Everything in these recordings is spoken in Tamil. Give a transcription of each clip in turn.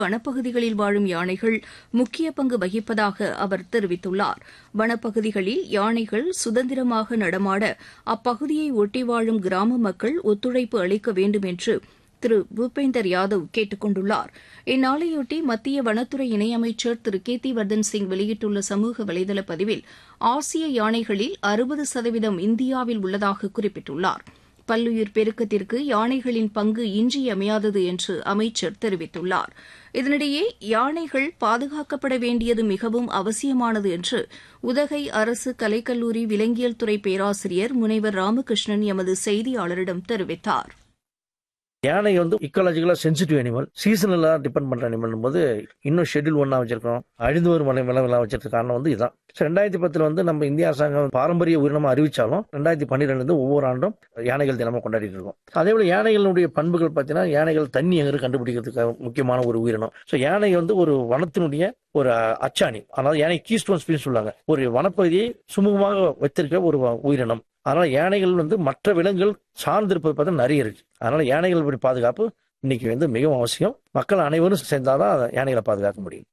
வனப்பகுதிகளில் வாழும் யானைகள் முக்கிய பங்கு வகிப்பதாக அவர் தெரிவித்துள்ளார் வனப்பகுதிகளில் யானைகள் சுதந்திரமாக நடமாட அப்பகுதியை ஒட்டி வாழும் கிராம மக்கள் ஒத்துழைப்பு அளிக்க வேண்டும் என்று திரு பூபேந்தர் யாதவ் கேட்டுக் கொண்டுள்ளார் இந்நாளையொட்டி மத்திய வனத்துறை இணையமைச்சர் திரு கீர்த்திவர்தன் சிங் வெளியிட்டுள்ள சமூக வலைதள பதிவில் ஆசிய யானைகளில் அறுபது சதவீதம் இந்தியாவில் உள்ளதாக குறிப்பிட்டுள்ளார் பல்லுயிர் பெருக்கத்திற்கு யானைகளின் பங்கு இன்றியமையாதது என்று அமைச்சர் தெரிவித்துள்ளார் இதனிடையே யானைகள் பாதுகாக்கப்பட வேண்டியது மிகவும் அவசியமானது என்று உதகை அரசு கலைக்கல்லூரி விலங்கியல் துறை பேராசிரியர் முனைவர் ராமகிருஷ்ணன் எமது செய்தியாளரிடம் தெரிவித்தார் யானை வந்து இக்காலஜிக்கலா சென்சிட்டிவ் அனிமல் சீசனலா டிபெண்ட் பண்ற அனிமல் போது இன்னும் ஷெட்யூல் ஒன்னா வச்சிருக்கோம் அழிந்து வரும் மலை விலங்குலாம் வச்சிருக்க காரணம் வந்து இதுதான் ரெண்டாயிரத்தி பத்துல வந்து நம்ம இந்திய அரசாங்கம் பாரம்பரிய உயிரினமா அறிவிச்சாலும் ரெண்டாயிரத்தி பன்னிரெண்டுல இருந்து ஒவ்வொரு ஆண்டும் யானைகள் தினமும் கொண்டாடிட்டு இருக்கோம் அதே போல யானைகளுடைய பண்புகள் பார்த்தீங்கன்னா யானைகள் தண்ணி எங்க கண்டுபிடிக்கிறதுக்கு முக்கியமான ஒரு உயிரினம் ஸோ யானை வந்து ஒரு வனத்தினுடைய ஒரு அச்சாணி அதாவது யானை கீஸ்டோன் ஸ்பீஸ் சொல்லுவாங்க ஒரு வனப்பகுதியை சுமூகமாக வைத்திருக்க ஒரு உயிரினம் அதனால யானைகள் வந்து மற்ற விலங்குகள் சார்ந்திருப்பது பார்த்தா நிறைய இருக்கு அதனால யானைகள் பாதுகாப்பு இன்னைக்கு வந்து மிகவும் அவசியம் மக்கள் அனைவரும் சேர்ந்தாதான் யானைகளை பாதுகாக்க முடியும்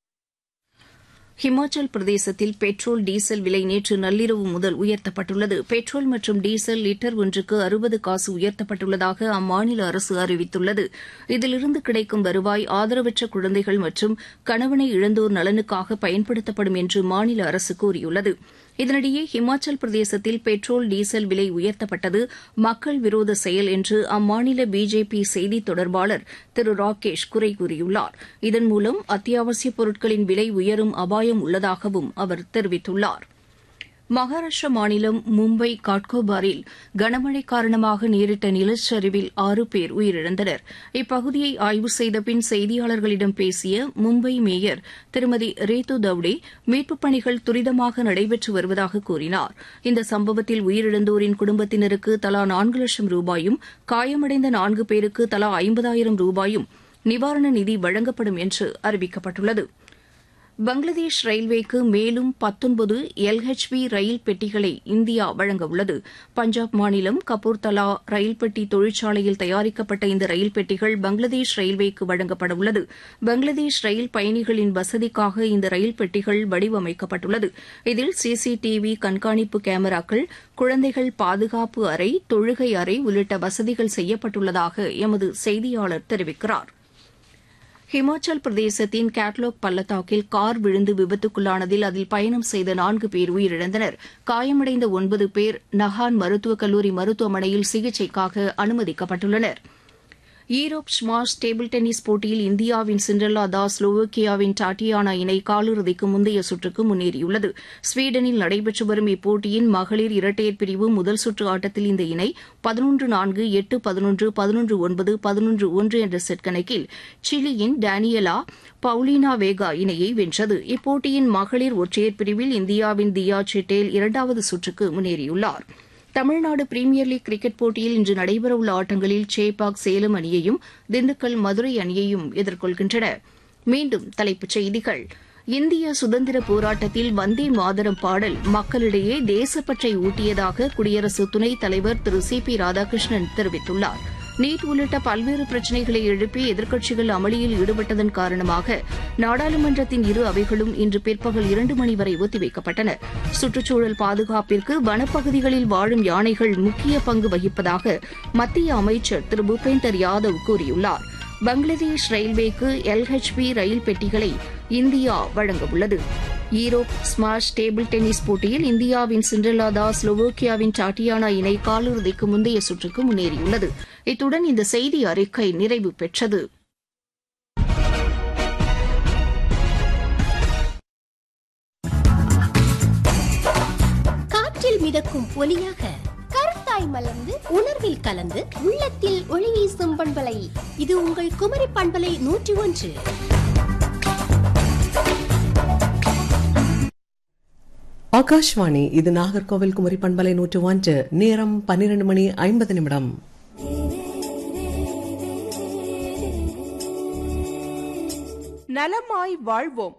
ஹிமாச்சல் பிரதேசத்தில் பெட்ரோல் டீசல் விலை நேற்று நள்ளிரவு முதல் உயர்த்தப்பட்டுள்ளது பெட்ரோல் மற்றும் டீசல் லிட்டர் ஒன்றுக்கு அறுபது காசு உயர்த்தப்பட்டுள்ளதாக அம்மாநில அரசு அறிவித்துள்ளது இதிலிருந்து கிடைக்கும் வருவாய் ஆதரவற்ற குழந்தைகள் மற்றும் கணவனை இழந்தோர் நலனுக்காக பயன்படுத்தப்படும் என்று மாநில அரசு கூறியுள்ளது இதனிடையே ஹிமாச்சல் பிரதேசத்தில் பெட்ரோல் டீசல் விலை உயர்த்தப்பட்டது மக்கள் விரோத செயல் என்று அம்மாநில பிஜேபி செய்தித் தொடர்பாளர் திரு ராகேஷ் குறை கூறியுள்ளார் இதன் மூலம் அத்தியாவசியப் பொருட்களின் விலை உயரும் அபாயம் உள்ளதாகவும் அவர் தெரிவித்துள்ளார் மகாராஷ்டிரா மாநிலம் மும்பை காட்கோபாரில் கனமழை காரணமாக நேரிட்ட நிலச்சரிவில் ஆறு பேர் உயிரிழந்தனர் இப்பகுதியை ஆய்வு செய்த பின் செய்தியாளர்களிடம் பேசிய மும்பை மேயர் திருமதி ரேது தவ்டே மீட்புப் பணிகள் துரிதமாக நடைபெற்று வருவதாக கூறினார் இந்த சம்பவத்தில் உயிரிழந்தோரின் குடும்பத்தினருக்கு தலா நான்கு லட்சம் ரூபாயும் காயமடைந்த நான்கு பேருக்கு தலா ஐம்பதாயிரம் ரூபாயும் நிவாரண நிதி வழங்கப்படும் என்று அறிவிக்கப்பட்டுள்ளது பங்களாதேஷ் ரயில்வேக்கு மேலும் பத்தொன்பது எல்ஹெச்பி ரயில் பெட்டிகளை இந்தியா வழங்க உள்ளது பஞ்சாப் மாநிலம் கபூர்தலா ரயில் பெட்டி தொழிற்சாலையில் தயாரிக்கப்பட்ட இந்த ரயில் பெட்டிகள் பங்களாதேஷ் ரயில்வேக்கு வழங்கப்பட உள்ளது பங்களாதேஷ் ரயில் பயணிகளின் வசதிக்காக இந்த ரயில் பெட்டிகள் வடிவமைக்கப்பட்டுள்ளது இதில் சிசிடிவி கண்காணிப்பு கேமராக்கள் குழந்தைகள் பாதுகாப்பு அறை தொழுகை அறை உள்ளிட்ட வசதிகள் செய்யப்பட்டுள்ளதாக எமது செய்தியாளர் தெரிவிக்கிறாா் ஹிமாச்சல் பிரதேசத்தின் கேட்லாக் பள்ளத்தாக்கில் கார் விழுந்து விபத்துக்குள்ளானதில் அதில் பயணம் செய்த நான்கு பேர் உயிரிழந்தனர் காயமடைந்த ஒன்பது பேர் நஹான் மருத்துவக் கல்லூரி மருத்துவமனையில் சிகிச்சைக்காக அனுமதிக்கப்பட்டுள்ளனா் ஈரோப் ஸ்மாஷ் டேபிள் டென்னிஸ் போட்டியில் இந்தியாவின் சிண்ட்ரல்லா தாஸ் ஸ்லோவோக்கியாவின் டாட்டியானா இணை காலிறுதிக்கு முந்தைய சுற்றுக்கு முன்னேறியுள்ளது ஸ்வீடனில் நடைபெற்று வரும் இப்போட்டியின் மகளிர் இரட்டையர் பிரிவு முதல் சுற்று ஆட்டத்தில் இந்த இணை பதினொன்று நான்கு எட்டு பதினொன்று பதினொன்று ஒன்பது பதினொன்று ஒன்று என்ற செட் கணக்கில் சிலியின் டேனியலா பவுலினா வேகா இணையை வென்றது இப்போட்டியின் மகளிர் ஒற்றையர் பிரிவில் இந்தியாவின் தியா செட்டேல் இரண்டாவது சுற்றுக்கு முன்னேறியுள்ளாா் தமிழ்நாடு பிரீமியர் லீக் கிரிக்கெட் போட்டியில் இன்று நடைபெறவுள்ள ஆட்டங்களில் சேப்பாக் சேலம் அணியையும் திண்டுக்கல் மதுரை அணியையும் எதிர்கொள்கின்றன மீண்டும் தலைப்புச் செய்திகள் இந்திய சுதந்திர போராட்டத்தில் வந்தே மாதரம் பாடல் மக்களிடையே தேசப்பற்றை ஊட்டியதாக குடியரசு துணைத் தலைவர் திரு சி பி ராதாகிருஷ்ணன் தெரிவித்துள்ளார் நீட் உள்ளிட்ட பல்வேறு பிரச்சினைகளை எழுப்பி எதிர்க்கட்சிகள் அமளியில் ஈடுபட்டதன் காரணமாக நாடாளுமன்றத்தின் இரு அவைகளும் இன்று பிற்பகல் இரண்டு மணி வரை ஒத்திவைக்கப்பட்டன சுற்றுச்சூழல் பாதுகாப்பிற்கு வனப்பகுதிகளில் வாழும் யானைகள் முக்கிய பங்கு வகிப்பதாக மத்திய அமைச்சர் திரு பூபேந்தர் யாதவ் கூறியுள்ளார் பங்களாதேஷ் ரயில்வேக்கு எல்ஹெச்பி ரயில் பெட்டிகளை இந்தியா வழங்கவுள்ளது ஈரோப் ஸ்மாஷ் டேபிள் டென்னிஸ் போட்டியில் இந்தியாவின் சிண்ட்ரலா தாஸ் ஸ்லோவோக்கியாவின் டாட்டியானா இணை காலிறுதிக்கு முந்தைய சுற்றுக்கு முன்னேறியுள்ளது இத்துடன் இந்த செய்தி அறிக்கை நிறைவு பெற்றது காற்றில் மிதக்கும் ஒலியாக கருத்தாய் மலர்ந்து உணர்வில் கலந்து உள்ளத்தில் ஒளி வீசும் பண்பலை இது உங்கள் குமரி பண்பலை நூற்றி ஒன்று ஆகாஷ்வாணி இது நாகர்கோவில் குமரி பண்பலை நூற்று ஒன்று நேரம் பன்னிரண்டு மணி ஐம்பது நிமிடம் நலமாய் வாழ்வோம்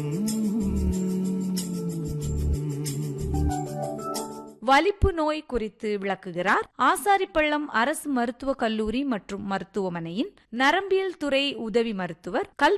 வலிப்பு நோய் குறித்து விளக்குகிறார் ஆசாரிப்பள்ளம் அரசு மருத்துவக் கல்லூரி மற்றும் மருத்துவமனையின் நரம்பியல் துறை உதவி மருத்துவர் கல்